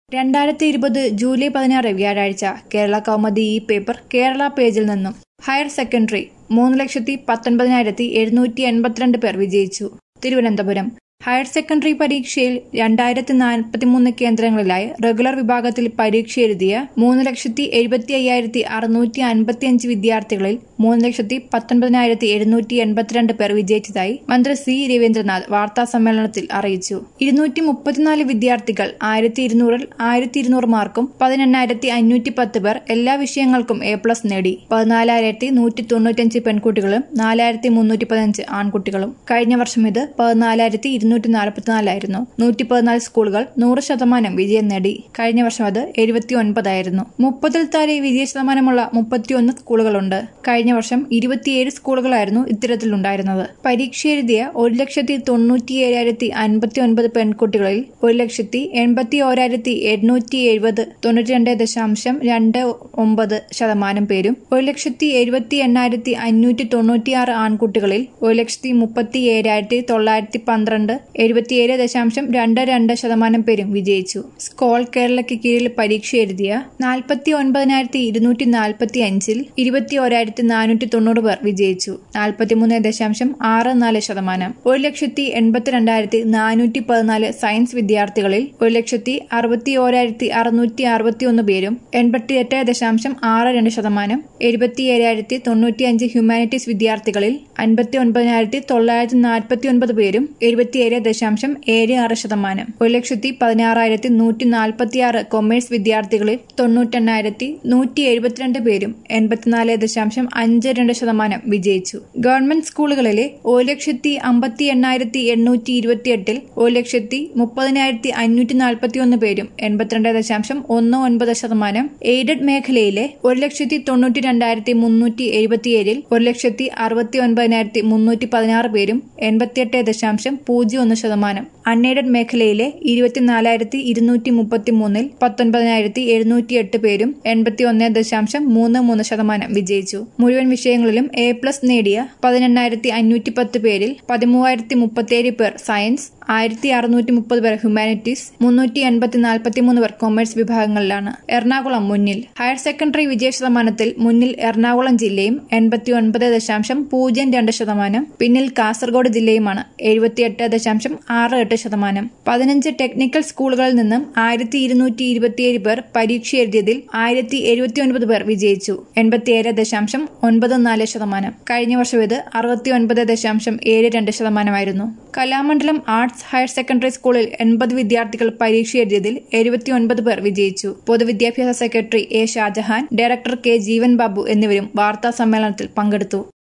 രണ്ടായിരത്തി ഇരുപത് ജൂലൈ പതിനാറ് വ്യാഴാഴ്ച കേരള കൗമുദി ഈ പേപ്പർ കേരള പേജിൽ നിന്നും ഹയർ സെക്കൻഡറി മൂന്ന് ലക്ഷത്തി പത്തൊൻപതിനായിരത്തി എഴുന്നൂറ്റി എൺപത്തിരണ്ട് പേർ വിജയിച്ചു തിരുവനന്തപുരം ഹയർ സെക്കൻഡറി പരീക്ഷയിൽ രണ്ടായിരത്തി നാൽപ്പത്തിമൂന്ന് കേന്ദ്രങ്ങളിലായി റെഗുലർ വിഭാഗത്തിൽ പരീക്ഷ എഴുതിയ മൂന്ന് ലക്ഷത്തി എഴുപത്തി അയ്യായിരത്തി അറുന്നൂറ്റി അൻപത്തിയഞ്ച് വിദ്യാർത്ഥികളിൽ മൂന്ന് ലക്ഷത്തി പത്തൊൻപതിനായിരത്തി എഴുന്നൂറ്റി എൺപത്തിരണ്ട് പേർ വിജയിച്ചതായി മന്ത്രി സി രവീന്ദ്രനാഥ് വാർത്താ സമ്മേളനത്തിൽ അറിയിച്ചു ഇരുന്നൂറ്റി മുപ്പത്തിനാല് വിദ്യാർത്ഥികൾ ആയിരത്തി ഇരുന്നൂറിൽ ആയിരത്തി ഇരുന്നൂറ് മാർക്കും പതിനെണ്ണായിരത്തി അഞ്ഞൂറ്റി പത്ത് പേർ എല്ലാ വിഷയങ്ങൾക്കും എ പ്ലസ് നേടി പതിനാലായിരത്തി നൂറ്റി തൊണ്ണൂറ്റഞ്ച് പെൺകുട്ടികളും നാലായിരത്തി മുന്നൂറ്റി പതിനഞ്ച് ആൺകുട്ടികളും കഴിഞ്ഞ വർഷം ഇത് പതിനാലായിരത്തി ഇരുന്നൂറ്റി നാൽപ്പത്തിനാലായിരുന്നു നൂറ്റി പതിനാല് സ്കൂളുകൾ നൂറ് ശതമാനം വിജയം നേടി കഴിഞ്ഞ വർഷം അത് എഴുപത്തി ഒൻപതായിരുന്നു മുപ്പതിൽ താഴെ വിജയ ശതമാനമുള്ള മുപ്പത്തിയൊന്ന് സ്കൂളുകളുണ്ട് കഴിഞ്ഞ വർഷം ഇരുപത്തിയേഴ് സ്കൂളുകളായിരുന്നു ഇത്തരത്തിലുണ്ടായിരുന്നത് പരീക്ഷ എഴുതിയ ഒരു ലക്ഷത്തി തൊണ്ണൂറ്റി ഏഴായിരത്തി അൻപത്തി ഒൻപത് പെൺകുട്ടികളിൽ ഒരു ലക്ഷത്തി എൺപത്തി ഓരായിരത്തി എണ്ണൂറ്റി എഴുപത് തൊണ്ണൂറ്റി രണ്ട് ദശാംശം രണ്ട് ഒമ്പത് ശതമാനം പേരും ഒരു ലക്ഷത്തി എഴുപത്തി എണ്ണായിരത്തി അഞ്ഞൂറ്റി തൊണ്ണൂറ്റിയാറ് ആൺകുട്ടികളിൽ ഒരു ലക്ഷത്തി മുപ്പത്തി ഏഴായിരത്തി തൊള്ളായിരത്തി പന്ത്രണ്ട് എഴുപത്തിയേഴ് ദശാംശം രണ്ട് രണ്ട് ശതമാനം പേരും വിജയിച്ചു സ്കോൾ കേരളയ്ക്ക് കീഴിൽ പരീക്ഷ എഴുതിയ നാൽപ്പത്തി ഒൻപതിനായിരത്തി ഇരുന്നൂറ്റി നാൽപ്പത്തി അഞ്ചിൽ ഇരുപത്തി ഒരായിരത്തി നാനൂറ്റി തൊണ്ണൂറ് പേർ വിജയിച്ചു നാൽപ്പത്തിമൂന്ന് ദശാംശം ആറ് നാല് ശതമാനം ഒരു ലക്ഷത്തി എൺപത്തിരണ്ടായിരത്തി നാനൂറ്റി പതിനാല് സയൻസ് വിദ്യാർത്ഥികളിൽ ഒരു ലക്ഷത്തി അറുപത്തി ഓരായിരത്തി അറുന്നൂറ്റി അറുപത്തി ഒന്ന് പേരും എൺപത്തിയെട്ട് ദശാംശം ആറ് രണ്ട് ശതമാനം എഴുപത്തി ഏഴായിരത്തി തൊണ്ണൂറ്റി അഞ്ച് ഹ്യൂമാനിറ്റീസ് വിദ്യാർത്ഥികളിൽ അൻപത്തി ഒൻപതിനായിരത്തി തൊള്ളായിരത്തി നാൽപ്പത്തി ഒൻപത് പേരും എഴുപത്തിയേഴ് ദശാംശം ഏഴ് ആറ് ശതമാനം ഒരു ലക്ഷത്തി പതിനാറായിരത്തി നൂറ്റി നാൽപ്പത്തിയാറ് കൊമേഴ്സ് വിദ്യാർത്ഥികളിൽ തൊണ്ണൂറ്റെണ്ണായിരത്തി നൂറ്റി എഴുപത്തിരണ്ട് പേരും എൺപത്തിനാല് ദശാംശം അഞ്ച് രണ്ട് ശതമാനം വിജയിച്ചു ഗവൺമെന്റ് സ്കൂളുകളിലെ ഒരു ലക്ഷത്തി അമ്പത്തി എണ്ണായിരത്തി എണ്ണൂറ്റി ഇരുപത്തിയെട്ടിൽ ഒരു ലക്ഷത്തി മുപ്പതിനായിരത്തി അഞ്ഞൂറ്റി നാൽപ്പത്തി ഒന്ന് പേരും എൺപത്തിരണ്ട് ദശാംശം ഒന്ന് ഒൻപത് ശതമാനം എയ്ഡഡ് മേഖലയിലെ ഒരു ലക്ഷത്തി തൊണ്ണൂറ്റി രണ്ടായിരത്തി മുന്നൂറ്റി എഴുപത്തിയേഴിൽ ഒരു ലക്ഷത്തി അറുപത്തി ഒൻപതിനായിരത്തി മുന്നൂറ്റി പതിനാറ് പേരും എൺപത്തിയെട്ട് ദശാംശം പൂജ്യം ഒന്ന് ശതമാനം അൺഎയ്ഡഡ് മേഖലയിലെ ഇരുപത്തിനാലായിരത്തി ഇരുന്നൂറ്റി മുപ്പത്തി മൂന്നിൽ പത്തൊൻപതിനായിരത്തി എഴുന്നൂറ്റി എട്ട് പേരും എൺപത്തി ഒന്ന് ദശാംശം മൂന്ന് മൂന്ന് ശതമാനം വിജയിച്ചു മുഴുവൻ വിഷയങ്ങളിലും എ പ്ലസ് നേടിയ പതിനെണ്ണായിരത്തി അഞ്ഞൂറ്റി പത്ത് പേരിൽ പതിമൂവായിരത്തി മുപ്പത്തിയേഴ് പേർ സയൻസ് ആയിരത്തി അറുന്നൂറ്റി മുപ്പത് പേർ ഹ്യൂമാനിറ്റീസ് മുന്നൂറ്റി എൺപത്തി നാൽപ്പത്തിമൂന്ന് പേർ കൊമേഴ്സ് വിഭാഗങ്ങളിലാണ് എറണാകുളം മുന്നിൽ ഹയർ സെക്കൻഡറി വിജയ ശതമാനത്തിൽ മുന്നിൽ എറണാകുളം ജില്ലയും എൺപത്തി ഒൻപത് ദശാംശം പൂജ്യം രണ്ട് ശതമാനം പിന്നിൽ കാസർഗോഡ് ജില്ലയുമാണ് എഴുപത്തിയെട്ട് ദശാംശം ആറ് എട്ട് ശതമാനം പതിനഞ്ച് ടെക്നിക്കൽ സ്കൂളുകളിൽ നിന്നും ആയിരത്തി ഇരുന്നൂറ്റി ഇരുപത്തിയേഴ് പേർ പരീക്ഷ എഴുതിയതിൽ ആയിരത്തി എഴുപത്തി ഒൻപത് പേർ വിജയിച്ചു എൺപത്തിയേഴ് ദശാംശം ഒൻപത് നാല് ശതമാനം കഴിഞ്ഞ വർഷം ഇത് അറുപത്തി ഒൻപത് ദശാംശം ഏഴ് രണ്ട് ശതമാനമായിരുന്നു കലാമണ്ഡലം ആർട്സ് ഹയർ സെക്കൻഡറി സ്കൂളിൽ എൺപത് വിദ്യാർത്ഥികൾ പരീക്ഷ എഴുതിയതിൽ എഴുപത്തിയൊൻപത് പേർ വിജയിച്ചു പൊതുവിദ്യാഭ്യാസ secretary A Shajahan director K Jeevan Babu എന്നിവരും വാർത്താ സമ്മേളനത്തിൽ പങ്കെടുത്തു